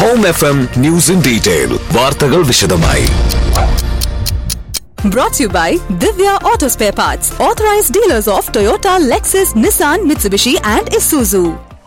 Home F M news in detail വാർത്തകൾ വിശദമായി Brought to you by Divya Auto Spare Parts, authorized dealers of Toyota, Lexus, Nissan, Mitsubishi, and Isuzu.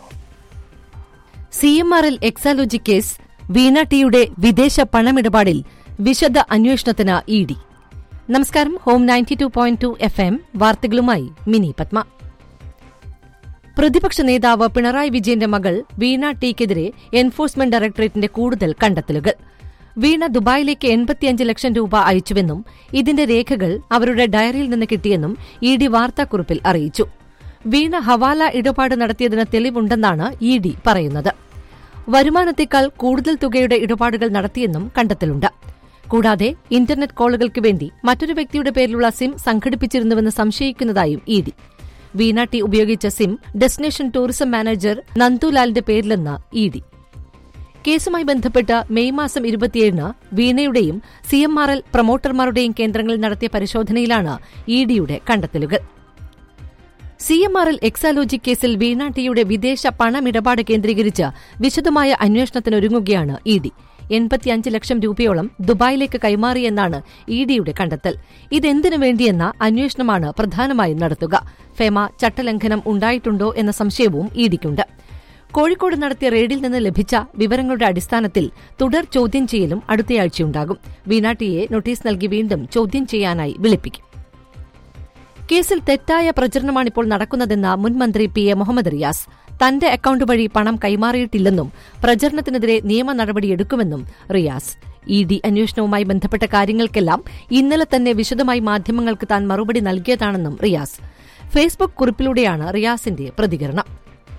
C M R L Exalogic case Veena ടിയുടെ വിദേശ പണമിടപാടിൽ വിശദ അന്വേഷണത്തിന് E D നമസ്കാരം home ninety two point two F M വാർത്തകളുമായി മിനി പത്മ പ്രതിപക്ഷ നേതാവ് പിണറായി വിജയന്റെ മകൾ വീണ ടിക്കെതിരെ എൻഫോഴ്സ്മെന്റ് ഡയറക്ടറേറ്റിന്റെ കൂടുതൽ കണ്ടെത്തലുകൾ വീണ ദുബായിലേക്ക് എൺപത്തിയഞ്ച് ലക്ഷം രൂപ അയച്ചുവെന്നും ഇതിന്റെ രേഖകൾ അവരുടെ ഡയറിയിൽ നിന്ന് കിട്ടിയെന്നും ഇ ഡി വാർത്താക്കുറിപ്പിൽ അറിയിച്ചു വീണ ഹവാല ഇടപാട് നടത്തിയതിന് തെളിവുണ്ടെന്നാണ് ഇ ഡി പറയുന്നത് വരുമാനത്തേക്കാൾ കൂടുതൽ തുകയുടെ ഇടപാടുകൾ നടത്തിയെന്നും കണ്ടെത്തലുണ്ട് കൂടാതെ ഇന്റർനെറ്റ് കോളുകൾക്ക് വേണ്ടി മറ്റൊരു വ്യക്തിയുടെ പേരിലുള്ള സിം സംഘടിപ്പിച്ചിരുന്നുവെന്ന് സംശയിക്കുന്നതായും ഇ ഡി വീണ ടി ഉപയോഗിച്ച സിം ഡെസ്റ്റിനേഷൻ ടൂറിസം മാനേജർ നന്ദുലാലിന്റെ പേരിലെന്ന് ഇ ഡി കേസുമായി ബന്ധപ്പെട്ട് മെയ് മാസം ഇരുപത്തിയേഴിന് വീണയുടെയും സി എം ആർ എൽ പ്രൊമോട്ടർമാരുടെയും കേന്ദ്രങ്ങളിൽ നടത്തിയ പരിശോധനയിലാണ് ഇ ഡിയുടെ കണ്ടെത്തലുകൾ C M R L Exalogic കേസിൽ വീണ ടിയുടെ വിദേശ പണമിടപാട് കേന്ദ്രീകരിച്ച് വിശദമായ അന്വേഷണത്തിനൊരുങ്ങുകയാണ് ഇ ഡി എൺപത്തിയഞ്ച് ലക്ഷം രൂപയോളം ദുബായിലേക്ക് കൈമാറിയെന്നാണ് ഇ ഡിയുടെ കണ്ടെത്തൽ ഇതെന്തിനു വേണ്ടിയെന്ന അന്വേഷണമാണ് പ്രധാനമായും നടത്തുക ഫെമ ചട്ടലംഘനം ഉണ്ടായിട്ടുണ്ടോ എന്ന സംശയവും ഇ ഡിക്കുണ്ട് കോഴിക്കോട് നടത്തിയ റെയ്ഡിൽ നിന്ന് ലഭിച്ച വിവരങ്ങളുടെ അടിസ്ഥാനത്തിൽ തുടർ ചോദ്യം ചെയ്യലും അടുത്തയാഴ്ചയുണ്ടാകും വീണാട്ടിയെ നോട്ടീസ് നൽകി വീണ്ടും ചോദ്യം ചെയ്യാനായി വിളിപ്പിക്കും കേസിൽ തെറ്റായ പ്രചരണമാണിപ്പോൾ നടക്കുന്നതെന്ന മുൻ മന്ത്രി പി എ മുഹമ്മദ് റിയാസ് തന്റെ അക്കൌണ്ട് വഴി പണം കൈമാറിയിട്ടില്ലെന്നും പ്രചരണത്തിനെതിരെ നിയമ നടപടിയെടുക്കുമെന്നും റിയാസ് ഇ ഡി അന്വേഷണവുമായി ബന്ധപ്പെട്ട കാര്യങ്ങൾക്കെല്ലാം ഇന്നലെ തന്നെ വിശദമായി മാധ്യമങ്ങൾക്ക് താൻ മറുപടി നൽകിയതാണെന്നും റിയാസ് ഫേസ്ബുക്ക് കുറിപ്പിലൂടെയാണ് റിയാസിന്റെ പ്രതികരണം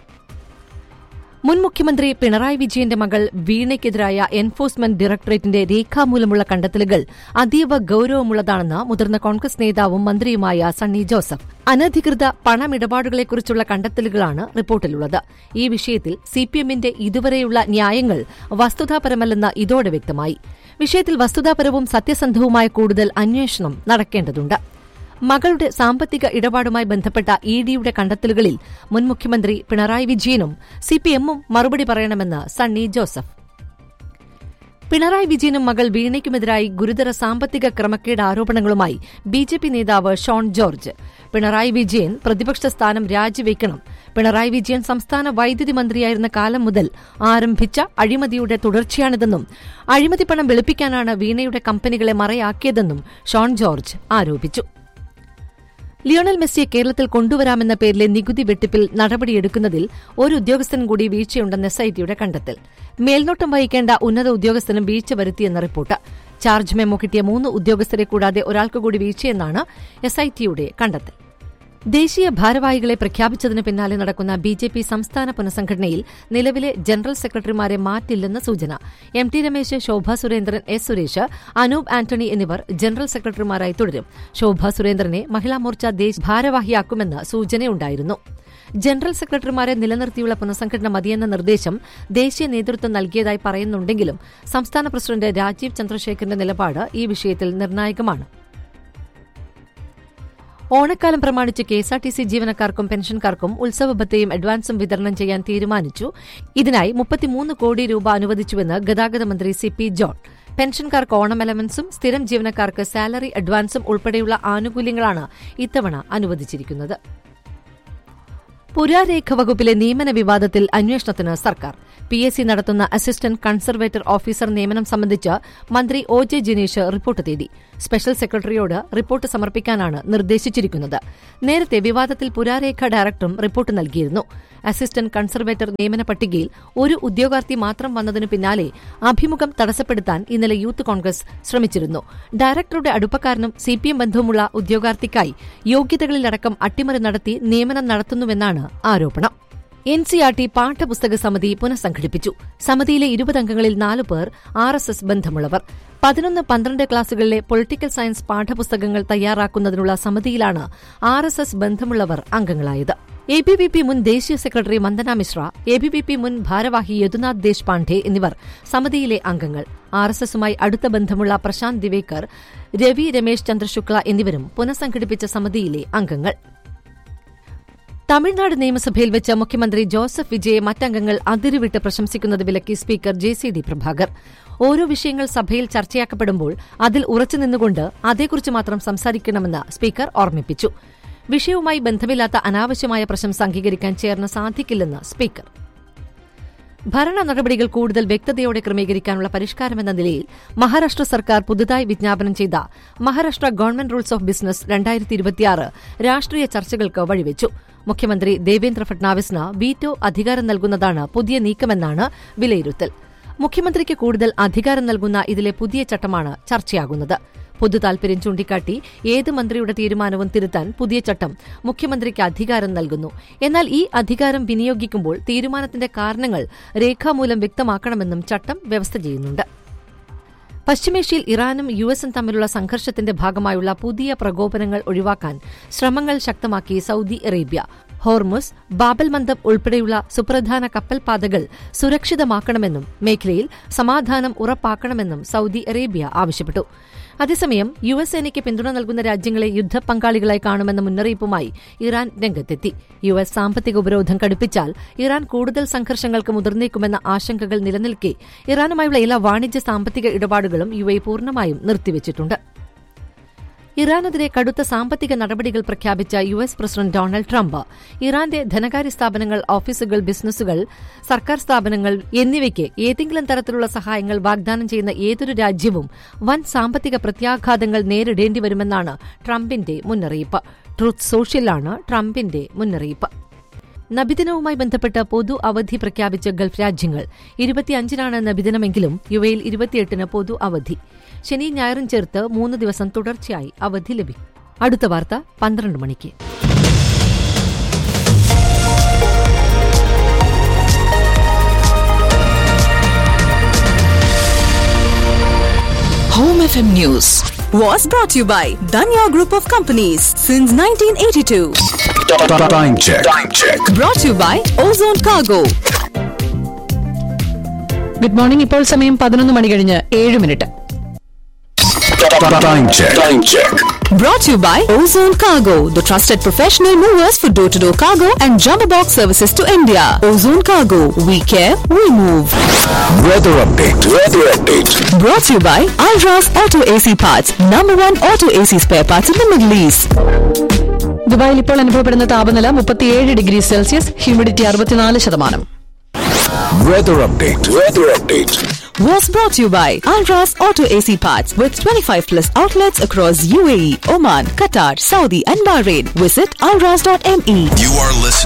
മുൻ മുഖ്യമന്ത്രി പിണറായി വിജയന്റെ മകൾ വീണയ്ക്കെതിരായ എൻഫോഴ്സ്മെന്റ് ഡയറക്ടറേറ്റിന്റെ രേഖാമൂലമുള്ള കണ്ടെത്തലുകൾ അതീവ ഗൌരവമുള്ളതാണെന്ന് മുതിർന്ന കോൺഗ്രസ് നേതാവും മന്ത്രിയുമായ സണ്ണി ജോസഫ് അനധികൃത പണമിടപാടുകളെക്കുറിച്ചുള്ള കണ്ടെത്തലുകളാണ് റിപ്പോർട്ടിലുള്ളത് ഈ വിഷയത്തിൽ സിപിഎമ്മിന്റെ ഇതുവരെയുള്ള ന്യായങ്ങൾ വസ്തുതാപരമല്ലെന്ന് ഇതോടെ വ്യക്തമായി വിഷയത്തിൽ വസ്തുതാപരവും സത്യസന്ധവുമായ കൂടുതൽ അന്വേഷണം നടക്കേണ്ടതുണ്ട് മകളുടെ സാമ്പത്തിക ഇടപാടുമായി ബന്ധപ്പെട്ട ഇ ഡിയുടെ കണ്ടെത്തലുകളിൽ മുൻ മുഖ്യമന്ത്രി പിണറായി വിജയനും സിപിഎമ്മും മറുപടി പറയണമെന്ന് സണ്ണി ജോസഫ് പിണറായി വിജയനും മകൾ വീണയ്ക്കുമെതിരായി ഗുരുതര സാമ്പത്തിക ക്രമക്കേട് ആരോപണങ്ങളുമായി ബി ജെ പി നേതാവ് ഷോൺ ജോർജ് പിണറായി വിജയൻ പ്രതിപക്ഷ സ്ഥാനം രാജിവെക്കണം പിണറായി വിജയൻ സംസ്ഥാന വൈദ്യുതി മന്ത്രിയായിരുന്ന കാലം മുതൽ ആരംഭിച്ച അഴിമതിയുടെ തുടർച്ചയാണിതെന്നും അഴിമതി പണം വെളുപ്പിക്കാനാണ് വീണയുടെ കമ്പനികളെ മറയാക്കിയതെന്നും ഷോൺ ജോർജ് ആരോപിച്ചു ലിയോണൽ മെസ്സിയെ കേരളത്തിൽ കൊണ്ടുവരാമെന്ന പേരിലെ നികുതി വെട്ടിപ്പിൽ നടപടിയെടുക്കുന്നതിൽ ഒരു ഉദ്യോഗസ്ഥൻ കൂടി വീഴ്ചയുണ്ടെന്ന് എസ്ഐടിയുടെ കണ്ടെത്തൽ മേൽനോട്ടം വഹിക്കേണ്ട ഉന്നത ഉദ്യോഗസ്ഥനും വീഴ്ച വരുത്തിയെന്ന റിപ്പോർട്ട് ചാർജ് മെമ്മോ കിട്ടിയ മൂന്ന് ഉദ്യോഗസ്ഥരെ കൂടാതെ ഒരാൾക്ക് കൂടി വീഴ്ചയെന്നാണ് എസ്ഐടിയുടെ കണ്ടെത്തൽ ദേശീയ ഭാരവാഹികളെ പ്രഖ്യാപിച്ചതിന് പിന്നാലെ നടക്കുന്ന ബി ജെ പി സംസ്ഥാന പുനഃസംഘടനയിൽ നിലവിലെ ജനറൽ സെക്രട്ടറിമാരെ മാറ്റില്ലെന്ന് സൂചന M T Ramesh Shobha Surendran S Suresh Anoop Antony എന്നിവർ ജനറൽ സെക്രട്ടറിമാരായി തുടരും ശോഭ സുരേന്ദ്രനെ മഹിളാ മോർച്ച ദേശ് ഭാരവാഹിയാക്കുമെന്ന് സൂചനയുണ്ടായിരുന്നു ജനറൽ സെക്രട്ടറിമാരെ നിലനിർത്തിയുള്ള പുനഃസംഘടന മതിയെന്ന നിർദ്ദേശം ദേശീയ നേതൃത്വം നൽകിയതായി പറയുന്നുണ്ടെങ്കിലും സംസ്ഥാന പ്രസിഡന്റ് രാജീവ് ചന്ദ്രശേഖറിന്റെ നിലപാട് ഈ വിഷയത്തിൽ നിർണായകമാണ് ഓണക്കാലം പ്രമാണിച്ച് കെഎസ്ആർടിസി ജീവനക്കാർക്കും പെൻഷൻകാർക്കും ഉത്സവ ഭത്തയും അഡ്വാൻസും വിതരണം ചെയ്യാൻ തീരുമാനിച്ചു ഇതിനായി മുപ്പത്തിമൂന്ന് കോടി രൂപ അനുവദിച്ചുവെന്ന് ഗതാഗത മന്ത്രി സി പി ജോൺ പെൻഷൻകാർക്ക് ഓണം അലവൻസും സ്ഥിരം ജീവനക്കാർക്ക് സാലറി അഡ്വാൻസും ഉൾപ്പെടെയുള്ള ആനുകൂല്യങ്ങളാണ് ഇത്തവണ അനുവദിച്ചിരിക്കുന്നത് പുരാരേഖ വകുപ്പിലെ നിയമന വിവാദത്തിൽ അന്വേഷണത്തിന് സർക്കാർ പി എസ് സി നടത്തുന്ന അസിസ്റ്റന്റ് കൺസർവേറ്റർ ഓഫീസർ നിയമനം സംബന്ധിച്ച് മന്ത്രി ഒ ജെ ജിനേഷ് റിപ്പോർട്ട് തേടി സ്പെഷ്യൽ സെക്രട്ടറിയോട് റിപ്പോർട്ട് സമർപ്പിക്കാനാണ് നിർദ്ദേശിച്ചിരിക്കുന്നത് നേരത്തെ വിവാദത്തിൽ പുരാരേഖ ഡയറക്ടറും റിപ്പോർട്ട് നൽകിയിരുന്നു അസിസ്റ്റന്റ് കൺസർവേറ്റർ നിയമന പട്ടികയിൽ ഒരു ഉദ്യോഗാർത്ഥി മാത്രം വന്നതിനു പിന്നാലെ അഭിമുഖം തടസ്സപ്പെടുത്താൻ ഇന്നലെ യൂത്ത് കോൺഗ്രസ് ശ്രമിച്ചിരുന്നു ഡയറക്ടറുടെ അടുപ്പക്കാരനും സിപിഎം ബന്ധവുമുള്ള ഉദ്യോഗാർത്ഥിക്കായി യോഗ്യതകളിലടക്കം അട്ടിമറി നടത്തി നിയമനം നടത്തുന്നുവെന്നാണ് ആരോപണം എൻ സി ആർ ടി പാഠപുസ്തക സമിതി പുനഃസംഘടിപ്പിച്ചു സമിതിയിലെ ഇരുപത് അംഗങ്ങളിൽ നാലു പേർ ആർ എസ് എസ് ബന്ധമുള്ളവർ പതിനൊന്ന് പന്ത്രണ്ട് ക്ലാസുകളിലെ പൊളിറ്റിക്കൽ സയൻസ് പാഠപുസ്തകങ്ങൾ തയ്യാറാക്കുന്നതിനുള്ള സമിതിയിലാണ് ആർ എസ് എസ് ബന്ധമുള്ളവർ അംഗങ്ങളായത് എ ബി വി പി മുൻ ദേശീയ secretary Vandana Mishra A B V P മുൻ ഭാരവാഹി യദുനാഥ് ദേശ്പാണ്ഡെ എന്നിവർ സമിതിയിലെ അംഗങ്ങൾ ആർ എസ് എസുമായി അടുത്ത ബന്ധമുള്ള പ്രശാന്ത് ദിവേക്കർ രവി രമേശ് ചന്ദ്ര ശുക്ല എന്നിവരും പുനഃസംഘടിപ്പിച്ച സമിതിയിലെ അംഗങ്ങൾ തമിഴ്നാട് നിയമസഭയിൽ വെച്ച് മുഖ്യമന്ത്രി ജോസഫ് വിജയെ മറ്റംഗങ്ങൾ അതിരുവിട്ട് പ്രശംസിക്കുന്നത് വിലക്കി speaker J C D Prabhakar ഓരോ വിഷയങ്ങൾ സഭയിൽ ചർച്ചയാക്കപ്പെടുമ്പോൾ അതിൽ ഉറച്ചുനിന്നുകൊണ്ട് അതേക്കുറിച്ച് മാത്രം സംസാരിക്കണമെന്ന് സ്പീക്കർ ഓർമ്മിപ്പിച്ചു വിഷയവുമായി ബന്ധമില്ലാത്ത അനാവശ്യമായ പ്രശംസ അംഗീകരിക്കാൻ ചേർന്ന് സാധിക്കില്ലെന്ന് സ്പീക്കർ ഭരണ നടപടികൾ കൂടുതൽ വ്യക്തതയോടെ ക്രമീകരിക്കാനുള്ള പരിഷ്കാരമെന്ന നിലയിൽ മഹാരാഷ്ട്ര സർക്കാർ പുതുതായി വിജ്ഞാപനം ചെയ്ത Maharashtra government rules of business രണ്ടായിരത്തി ഇരുപത്തിയാറ് രാഷ്ട്രീയ ചർച്ചകൾക്ക് വഴിവെച്ചു മുഖ്യമന്ത്രി ദേവേന്ദ്ര ഫട്നാവിസിന് വീറ്റോ അധികാരം നൽകുന്നതാണ് പുതിയ നീക്കമെന്നാണ് വിലയിരുത്തൽ മുഖ്യമന്ത്രിക്ക് കൂടുതൽ അധികാരം നൽകുന്ന ഇതിലെ പുതിയ ചട്ടമാണ് ചർച്ചയാകുന്നത് പൊതു താൽപര്യം ചൂണ്ടിക്കാട്ടി ഏത് മന്ത്രിയുടെ തീരുമാനവും തിരുത്താൻ പുതിയ ചട്ടം മുഖ്യമന്ത്രിക്ക് അധികാരം നൽകുന്നു എന്നാൽ ഈ അധികാരം വിനിയോഗിക്കുമ്പോൾ തീരുമാനത്തിന്റെ കാരണങ്ങൾ രേഖാമൂലം വ്യക്തമാക്കണമെന്നും ചട്ടം വ്യവസ്ഥ ചെയ്യുന്നുണ്ട് പശ്ചിമേഷ്യയിൽ ഇറാനും യു എസും തമ്മിലുള്ള സംഘർഷത്തിന്റെ ഭാഗമായുള്ള പുതിയ പ്രകോപനങ്ങൾ ഒഴിവാക്കാൻ ശ്രമങ്ങൾ ശക്തമാക്കി Saudi Arabia Hormuz Bab al Mandab ഉൾപ്പെടെയുള്ള സുപ്രധാന കപ്പൽപാതകൾ സുരക്ഷിതമാക്കണമെന്നും മേഖലയിൽ സമാധാനം ഉറപ്പാക്കണമെന്നും സൌദി അറേബ്യ ആവശ്യപ്പെട്ടു അതേസമയം യു എസ് സേനയ്ക്ക് പിന്തുണ നൽകുന്ന രാജ്യങ്ങളെ യുദ്ധപങ്കാളികളായി കാണുമെന്ന മുന്നറിയിപ്പുമായി ഇറാൻ രംഗത്തെത്തി യു എസ് സാമ്പത്തിക ഉപരോധം കടുപ്പിച്ചാൽ ഇറാൻ കൂടുതൽ സംഘർഷങ്ങൾക്ക് മുതിർന്നേക്കുമെന്ന ആശങ്കകൾ നിലനിൽക്കെ ഇറാനുമായുള്ള എല്ലാ വാണിജ്യ സാമ്പത്തിക ഇടപാടുകളും യു എ പൂർണ്ണമായും നിർത്തിവച്ചിട്ടുണ്ട് ഇറാനെതിരെ കടുത്ത സാമ്പത്തിക നടപടികൾ പ്രഖ്യാപിച്ച U S president Donald Trump ഇറാന്റെ ധനകാര്യ സ്ഥാപനങ്ങൾ ഓഫീസുകൾ ബിസിനസ്സുകൾ സർക്കാർ സ്ഥാപനങ്ങൾ എന്നിവയ്ക്ക് ഏതെങ്കിലും തരത്തിലുള്ള സഹായങ്ങൾ വാഗ്ദാനം ചെയ്യുന്ന ഏതൊരു രാജ്യവും വൻ സാമ്പത്തിക പ്രത്യാഘാതങ്ങൾ നേരിടേണ്ടിവരുമെന്നാണ് ട്രംപിന്റെ മുന്നറിയിപ്പ് ട്രൂത്ത് സോഷ്യലാണ് ട്രംപിന്റെ മുന്നറിയിപ്പ് നബിദിനവുമായി ബന്ധപ്പെട്ട് പൊതു അവധി പ്രഖ്യാപിച്ച ഗൾഫ് രാജ്യങ്ങൾ ഇരുപത്തിയഞ്ചിനാണ് നബിദിനമെങ്കിലും യുഎയിൽ ഇരുപത്തിയെട്ടിന് പൊതു അവധി ശനി ഞായറും ചേർത്ത് മൂന്ന് ദിവസം തുടർച്ചയായി അവധി ലഭിക്കും അടുത്ത വാർത്ത പന്ത്രണ്ട് മണിക്ക് Home FM News was brought to you by Danya Group of Companies since 1982. Time check. Time check. Brought to you by Ozone Cargo. Good morning ഇപ്പോൾ സമയം പതിനൊന്ന് മണി കഴിഞ്ഞ് ഏഴ് minute Time check. Time check. Brought to you by Ozone Cargo, the trusted professional movers for door to door cargo and jumbo box services to India. Ozone Cargo, we care, we move. Weather update. Weather update. Brought to you by Alras Auto AC Parts, number one auto AC spare parts in the Middle East. ദുബായിൽ ഇപ്പോൾ അനുഭവപ്പെടുന്ന താപനില മുപ്പത്തിയേഴ് degree Celsius humidity അറുപത്തിനാല് ശതമാനം Weather update. Weather update. Was brought to you by Alras Auto AC Parts with 25 plus outlets across UAE, Oman, Qatar, Saudi, and Bahrain. Visit alras.me. You are listening